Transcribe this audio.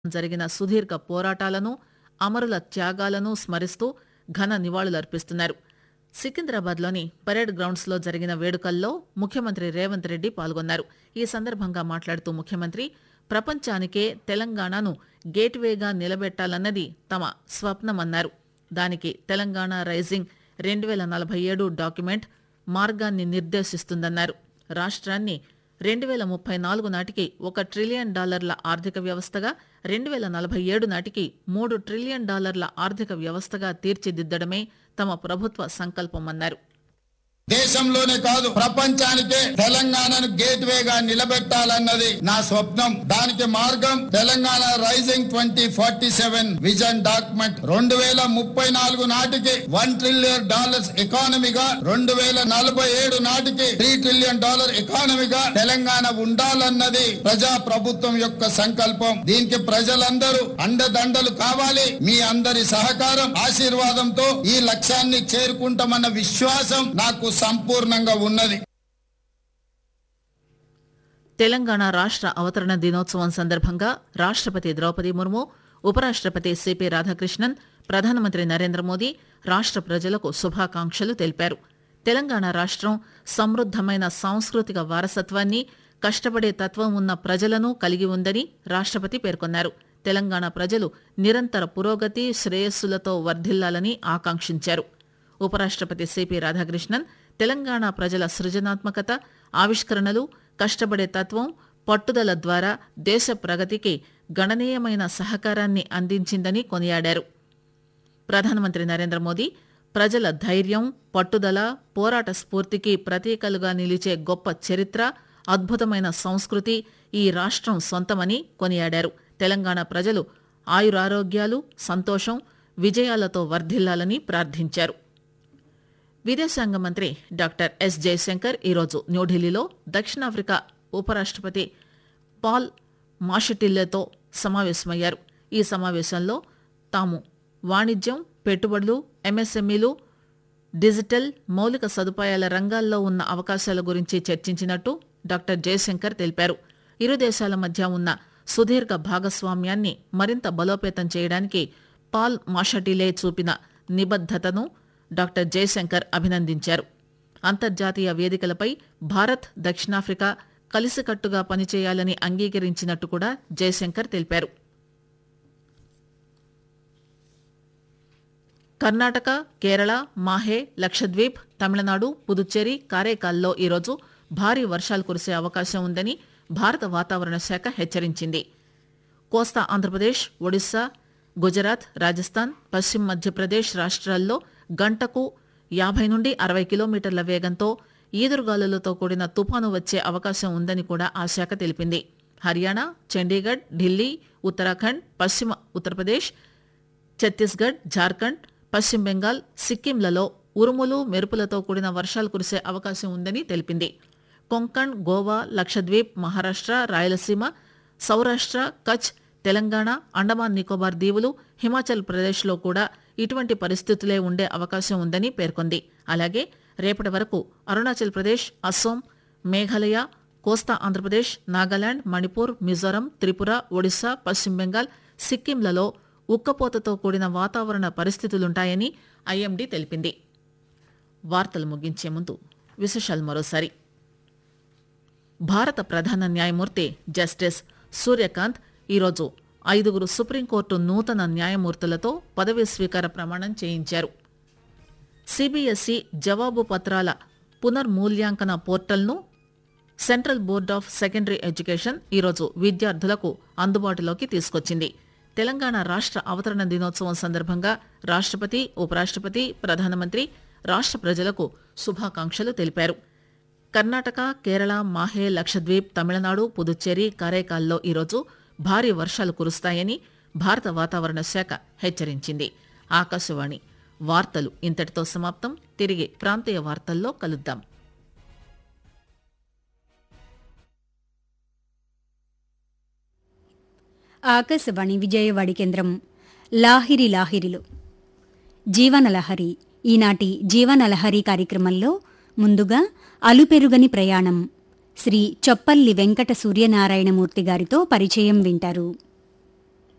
జరిగిన సుదీర్ఘ పోరాటాలను అమరుల త్యాగాలను స్మరిస్తూ ఘన నివాళులర్పిస్తున్నారు సికింద్రాబాద్లోని పరేడ్ గ్రౌండ్స్లో జరిగిన వేడుకల్లో ముఖ్యమంత్రి రేవంత్ రెడ్డి పాల్గొన్నారు ఈ సందర్భంగా మాట్లాడుతూ ముఖ్యమంత్రి ప్రపంచానికే తెలంగాణను గేట్వేగా నిలబెట్టాలన్నది తమ స్వప్నమన్నారు దానికి తెలంగాణ రైజింగ్ రెండు వేల నలభై ఏడు డాక్యుమెంట్ మార్గాన్ని నిర్దేశిస్తుందన్నారు రాష్ట్రాన్ని రెండు వేల ముప్పై నాలుగు నాటికి ఒక ట్రిలియన్ డాలర్ల ఆర్థిక వ్యవస్థగా రెండు వేల నలభై ఏడు నాటికి మూడు ట్రిలియన్ డాలర్ల ఆర్థిక వ్యవస్థగా తీర్చిదిద్దడమే తమ ప్రభుత్వ సంకల్పమన్నారు దేశంలోనే కాదు ప్రపంచానికే తెలంగాణను గేట్ వేగా నిలబెట్టాలన్నది నా స్వప్నం దానికి మార్గం Telangana rising twenty forty seven vision document రెండు వేల ముప్పై నాలుగు నాటికి వన్ ట్రిలియన్ డాలర్స్ ఎకానమీగా రెండు వేల నలభై ఏడు నాటికి త్రీ ట్రిలియన్ డాలర్ ఎకానమీగా తెలంగాణ ఉండాలన్నది ప్రజా ప్రభుత్వం యొక్క సంకల్పం దీనికి ప్రజలందరూ అండదండలు కావాలి మీ అందరి సహకారం ఆశీర్వాదంతో ఈ లక్ష్యాన్ని చేరుకుంటామన్న విశ్వాసం నాకు సంపూర్ణంగా ఉన్నది తెలంగాణ రాష్ట్ర అవతరణ దినోత్సవం సందర్భంగా రాష్ట్రపతి ద్రౌపది ముర్ము ఉపరాష్ట్రపతి సిపి రాధాకృష్ణన్ ప్రధానమంత్రి నరేంద్ర మోదీ రాష్ట్ర ప్రజలకు శుభాకాంక్షలు తెలిపారు తెలంగాణ రాష్ట్రం సమృద్దమైన సాంస్కృతిక వారసత్వాన్ని కష్టపడే తత్వం ఉన్న ప్రజలను కలిగి ఉందని రాష్ట్రపతి పేర్కొన్నారు తెలంగాణ ప్రజలు నిరంతర పురోగతి శ్రేయస్సులతో వర్ధిల్లాలని ఆకాంక్షించారు ఉపరాష్ట్రపతి సిపి రాధాకృష్ణన్ తెలంగాణ ప్రజల సృజనాత్మకత ఆవిష్కరణలు కష్టపడే తత్వం పట్టుదల ద్వారా దేశ ప్రగతికి గణనీయమైన సహకారాన్ని అందించిందని కొనియాడారు ప్రధానమంత్రి నరేంద్ర మోదీ ప్రజల ధైర్యం పట్టుదల పోరాట స్ఫూర్తికి ప్రతీకలుగా నిలిచే గొప్ప చరిత్ర అద్భుతమైన సంస్కృతి ఈ రాష్ట్రం సొంతమని కొనియాడారు తెలంగాణ ప్రజలు ఆయురారోగ్యాలు సంతోషం విజయాలతో వర్ధిల్లాలని ప్రార్థించారు విదేశాంగ మంత్రి డాక్టర్ ఎస్ జయశంకర్ ఈరోజు న్యూఢిల్లీలో దక్షిణాఫ్రికా ఉపరాష్ట్రపతి పాల్ మాషటిల్లెతో సమావేశమయ్యారు ఈ సమావేశంలో తాము వాణిజ్యం పెట్టుబడులు ఎంఎస్ఎంఈలు డిజిటల్ మౌలిక సదుపాయాల రంగాల్లో ఉన్న అవకాశాల గురించి చర్చించినట్టు డాక్టర్ జయశంకర్ తెలిపారు ఇరు దేశాల మధ్య ఉన్న సుదీర్ఘ భాగస్వామ్యాన్ని మరింత బలోపేతం చేయడానికి పాల్ మాషటిలే చూపిన నిబద్దతను డాక్టర్ జయశంకర్ అభినందించారు అంతర్జాతీయ వేదికలపై భారత్ దక్షిణాఫ్రికా కలిసికట్టుగా పనిచేయాలని అంగీకరించినట్టు కూడా జయశంకర్ తెలిపారు కర్ణాటక కేరళ మాహే లక్షద్వీప్ తమిళనాడు పుదుచ్చేరి కారైకాల్లో ఈరోజు భారీ వర్షాలు కురిసే అవకాశం ఉందని భారత వాతావరణ శాఖ హెచ్చరించింది కోస్తా ఆంధ్రప్రదేశ్ ఒడిశా గుజరాత్ రాజస్థాన్ పశ్చిమ మధ్యప్రదేశ్ రాష్ట్రాల్లో గంటకు యాభై నుండి అరవై కిలోమీటర్ల వేగంతో ఈదురుగాలులతో కూడిన తుపాను వచ్చే అవకాశం ఉందని కూడా ఆ శాఖ తెలిపింది హర్యానా చండీగఢ్ ఢిల్లీ ఉత్తరాఖండ్ పశ్చిమ ఉత్తరప్రదేశ్ ఛత్తీస్గఢ్ జార్ఖండ్ పశ్చిమ బెంగాల్ సిక్కింలలో ఉరుములు మెరుపులతో కూడిన వర్షాలు కురిసే అవకాశం ఉందని తెలిపింది కొంకణ్ గోవా లక్షద్వీప్ మహారాష్ట్ర రాయలసీమ సౌరాష్ట్ర కచ్ తెలంగాణ అండమాన్ నికోబార్ దీవులు హిమాచల్ ప్రదేశ్లో కూడా ఇటువంటి పరిస్థితులే ఉండే అవకాశం ఉందని పేర్కొంది అలాగే రేపటి వరకు అరుణాచల్ ప్రదేశ్ అస్సోం మేఘాలయ కోస్తా ఆంధ్రప్రదేశ్ నాగాలాండ్ మణిపూర్ మిజోరం త్రిపుర ఒడిశా పశ్చిమ బెంగాల్ సిక్కింలలో ఉక్కపోతతో కూడిన వాతావరణ పరిస్థితులుంటాయని ఐఎండీ తెలిపింది వార్తలు ముగించే ముందు విశేషాలు మరోసారి భారత ప్రధాన న్యాయమూర్తి జస్టిస్ సూర్యకాంత్ ఈరోజు ఐదుగురు సుప్రీంకోర్టు నూతన న్యాయమూర్తులతో పదవీ స్వీకార ప్రమాణం చేయించారు సిబిఎస్ఈ జవాబు పత్రాల పునర్మూల్యాంకన పోర్టల్ను central board of secondary education ఈరోజు విద్యార్థులకు అందుబాటులోకి తీసుకొచ్చింది తెలంగాణ రాష్ట్ర అవతరణ దినోత్సవం సందర్భంగా రాష్ట్రపతి ఉపరాష్ట్రపతి ప్రధానమంత్రి రాష్ట్ర ప్రజలకు శుభాకాంక్షలు తెలిపారు కర్ణాటక కేరళ మాహే లక్షద్వీప్ తమిళనాడు పుదుచ్చేరి కారైకాల్లో ఈరోజు భారీ వర్షాలు కురుస్తాయని భారత వాతావరణ శాఖ హెచ్చరించింది ఆకాశవాణి వార్తలు ఇంతటితో సమాప్తం తిరిగి ప్రాంతీయ వార్తల్లో కలుద్దాం ఆకాశవాణి విజయవాడి కేంద్రం లాహిరి లాహిరిలు జీవనలహరి ఈనాటి జీవనలహరి కార్యక్రమంలో ముందుగా అలుపెరుగని ప్రయాణం శ్రీ చొప్పల్లి వెంకట సూర్యనారాయణమూర్తి గారితో పరిచయం వింటారు